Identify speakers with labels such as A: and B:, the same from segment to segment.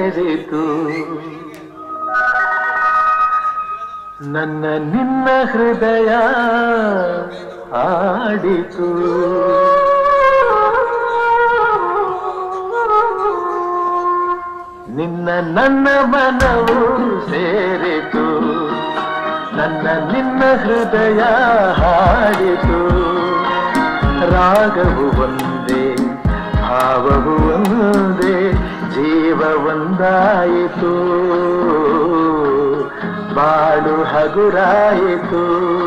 A: ಸೇರಿತು ನನ್ನ ನಿನ್ನ ಹೃದಯ ಆಡಿತು ನಿನ್ನ ನನ್ನ ಮನವು ಸೇರಿತು ನನ್ನ ನಿನ್ನ ಹೃದಯ ಹಾಡಿತು ರಾಗವು ಒಂದೇ ಭಾವವು ಒಂದೇ ಜೀವ ಒಂದಾಯಿತು ಬಾಳು ಹಗುರಾಯಿತು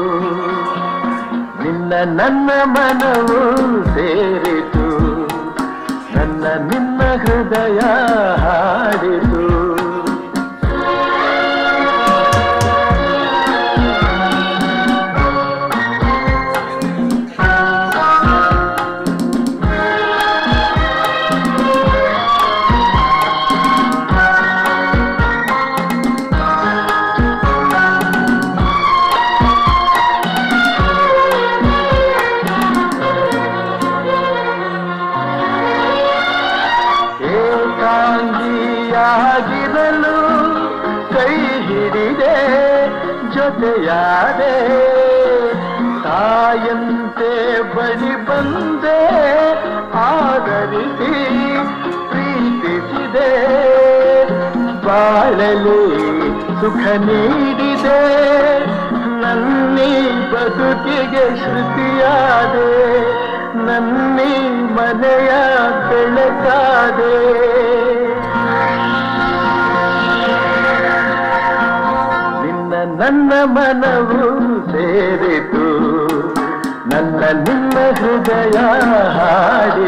A: ನಿನ್ನ ನನ್ನ ಮನವು ಸೇರಿತು ನನ್ನ ನಿನ್ನ ಹೃದಯ ಹಾಡಿತು ಏಕಾಂಗಿಯಾಗಿರಲು ಕೈ ಹಿಡಿದೆ ಜೊತೆಯಾದೆ ತಾಯಂತೆ ಬಳಿ ಬಂದೆ ಆದರಿಸಿ ಪ್ರೀತಿಸಿದೆ ಬಾಳಲಿ ಸುಖ ನೀಡಿದೆ ನನ್ನಿ ಬದುಕಿಗೆ ಶ್ರುತಿಯಾದೆ ನನ್ನಿ ಮನೆಯ ಬೆಳಕಾದೆ ನಿನ್ನ ನನ್ನ ಮನವು ಸೇರಿತು ನನ್ನ ನಿನ್ನ ಹೃದಯ ಹಾಡಿ